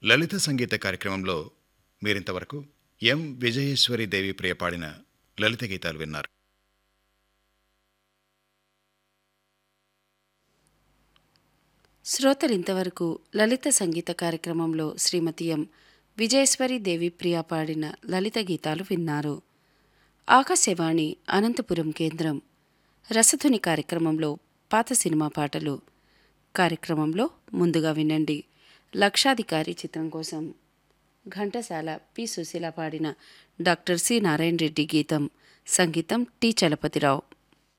లలిత సంగీత కార్యక్రమంలో మీరింతవరకు ఎం విజయేశ్వరి దేవి ప్రియ పాడిన లలిత గీతాలు విన్నారు శ్రోతలింతవరకు లలిత సంగీత కార్యక్రమంలో శ్రీమతి ఎం విజయేశ్వరి దేవి ప్రియ పాడిన లలిత గీతాలు విన్నారు ఆకాశవాణి అనంతపురం కేంద్రం రసధుని కార్యక్రమంలో పాత సినిమా పాటలు కార్యక్రమంలో ముందుగా వినండి లక్షాధికారి చిత్రం కోసం ఘంటసాల పి సుశీల పాడిన డాక్టర్ సి నారాయణ రెడ్డి గీతం సంగీతం టి చలపతిరావు